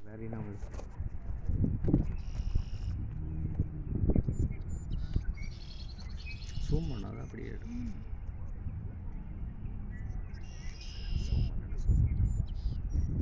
சரி நம்மளுக்கு ஜூம் பண்ணாதான் அப்படியே எடுக்கும் Zoom பண்ணு, zoom பண்ணு.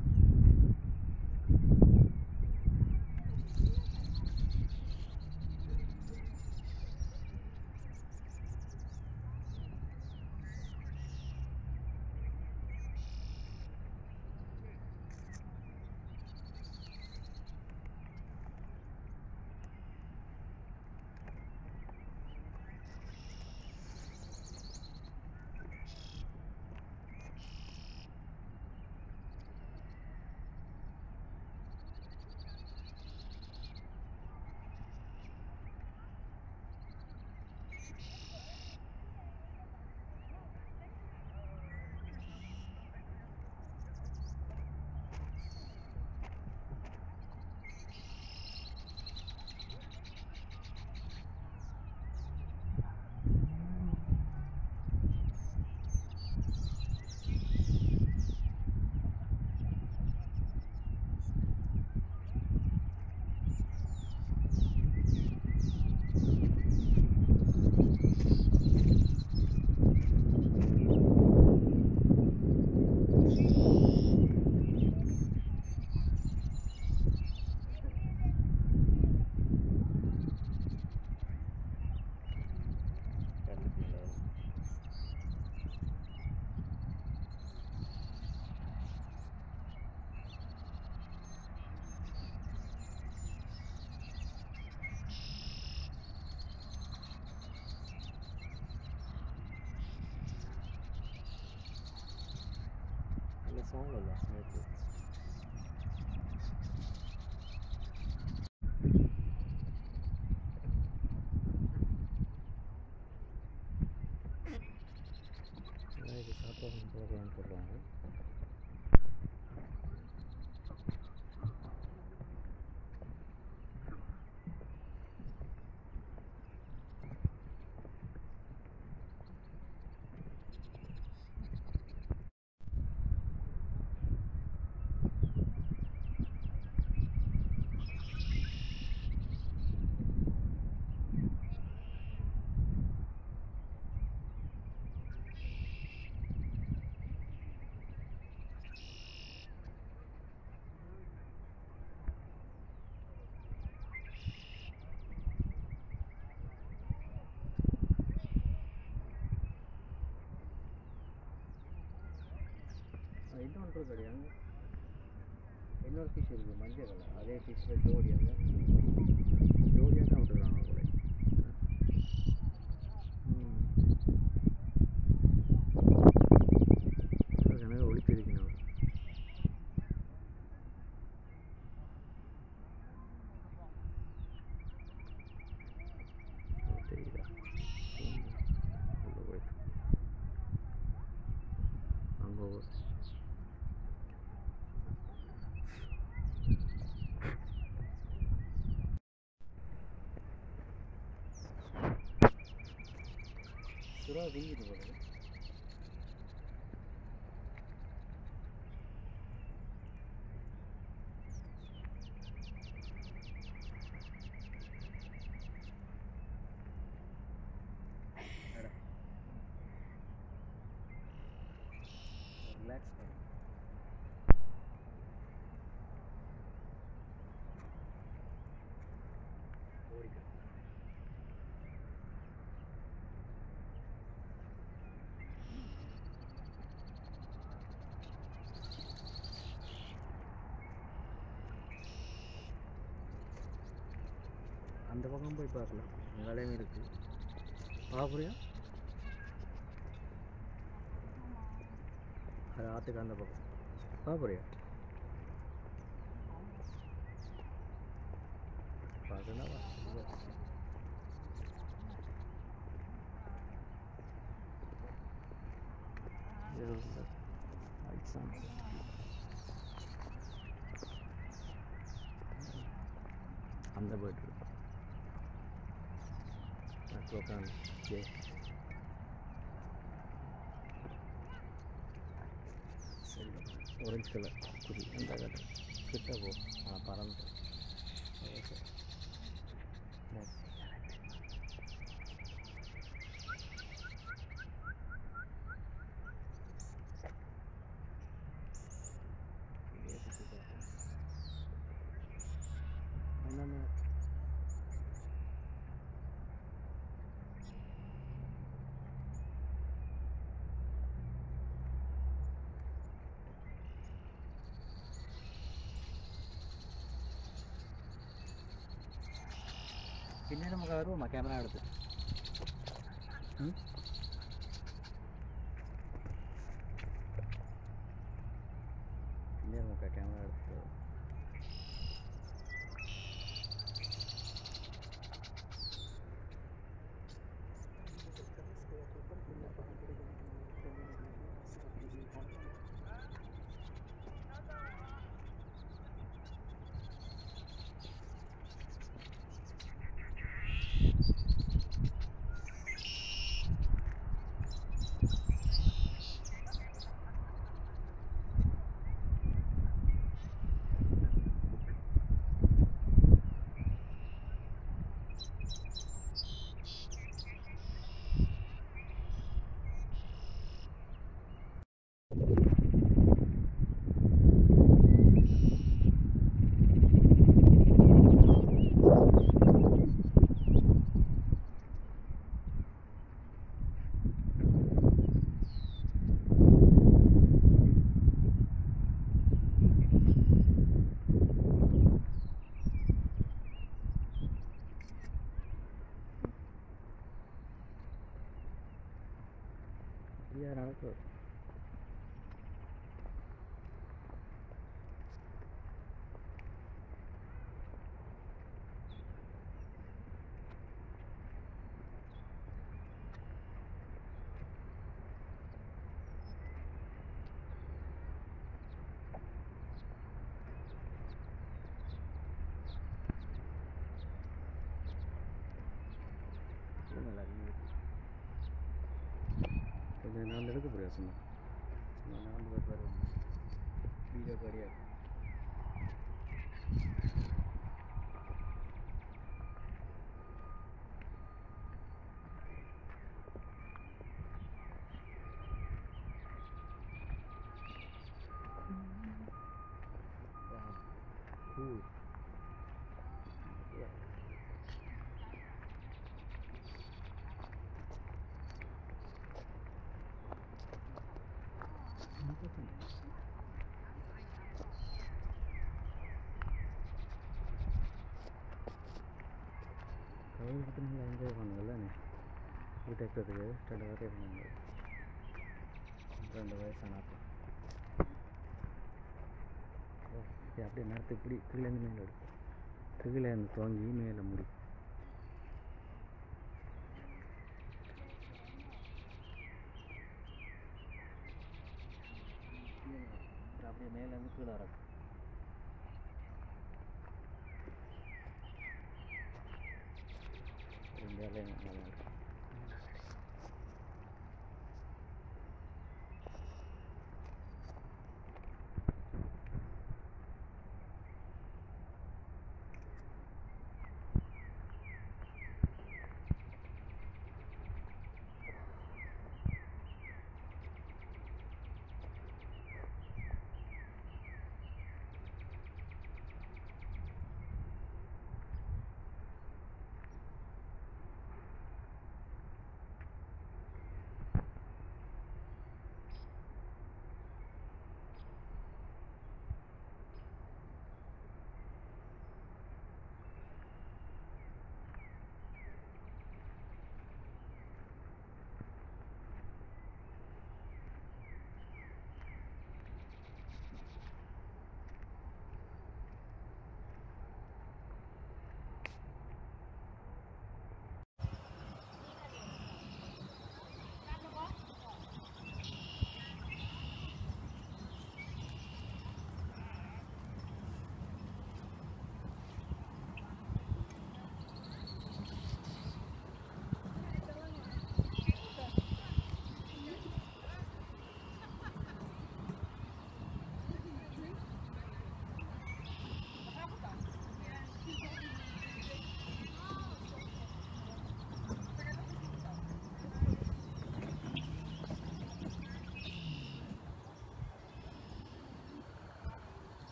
நல்ல சவுண்ட் இல்லை நேற்று இது சாப்பாடு போகலான்னு சொல்கிறாங்க இன்னொன்று கிடையாது இன்னொரு ஃபிஷ் இருக்குது மஞ்சள் கலர் அதே ஃபிஷ்ஷில் ஜோடி அங்கே ஜோடியாக தான் விட்டுருக்காங்க கூட எனக்கு ஒழிச்சிருக்கணும் தெரியுதா உள்ள போயிட்டு அங்கே சுறா வீங்குது போல ரிலாக்ஸ் பண்ணு ஓடிக்க அந்த பக்கம் போய் பார்க்கலாம் வேலையும் இருக்கு பார்க்குறியா அது ஆற்றுக்கு அந்த பக்கம் பார்க்குறியா பார்க்கணும் அந்த பேர்ட் உட்காந்து ஜே சரி ஆரஞ்சு கலர் குடி அந்த கலர் கிட்ட போ ஆனால் பறந்து ஓகே Yes. இதே சுத்தி பார்ப்போம். என்னென்ன പിന്നെ നമുക്ക് വരുമോ ക്യാമറ എടുത്ത് ഉം? പിന്നെ നമുക്ക് ക്യാമറ എടുത്ത് ஃப்ரீயாக நடக்கும் நல்லா இருக்கு கொஞ்சம் நாள் எடுக்க போறியா சும்மா சும்மா நாள் பார்த்து வீடியோ கடியா Cool. Yeah. கைவிட்டு நல்லா என்ஜாய் பண்ணுங்கள்ல வீட்டை இருக்கிறதுக்கு ரெண்டு வரை பண்ணாங்க ரெண்டு வயசானாப்பா ஓ, இது அப்படியே நேரத்து இப்படி கீழேருந்து மேலே எடுக்கும் கீழே இருந்து துவங்கி மேலே முடி அப்புறம் அப்படியே மேலேருந்து கீழே இறக்கும் ரெண்டு வேலையும் நல்லா இருக்கும்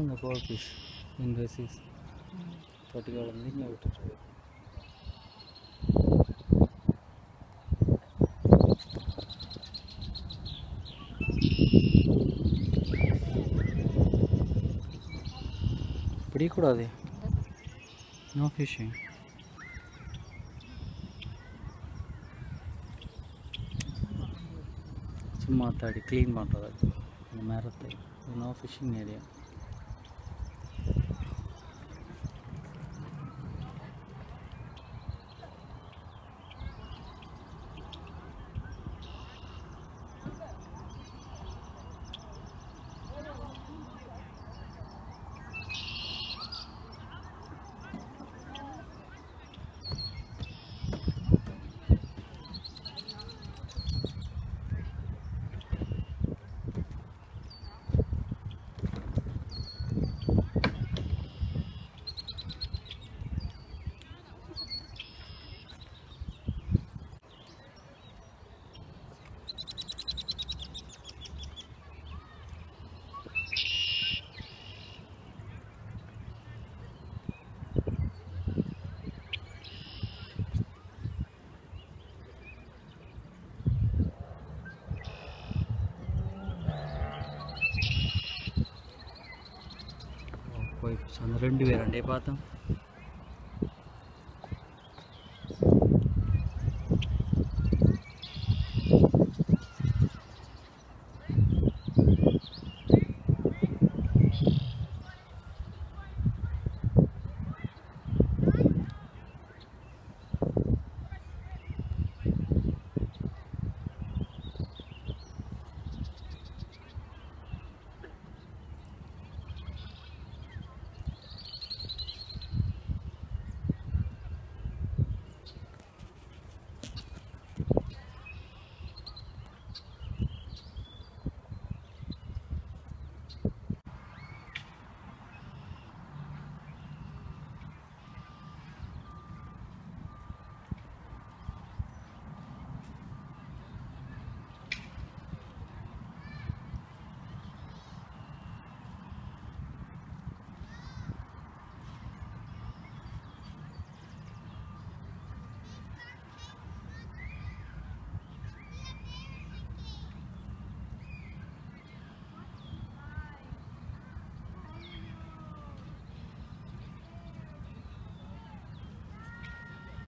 இந்த கோல் ஃபிஷ் இந்த சீஸ் தொட்டி குழந்தை இங்கே விட்டுட்டு பிடிக்கக்கூடாது நோ ஃபிஷ்ஷிங் சும்மா தாடி க்ளீன் பண்ணுறது இந்த மரத்தை நோ ஃபிஷ்ஷிங் ஏரியா போய் அந்த ரெண்டு பேர் ரெண்டே பார்த்தோம்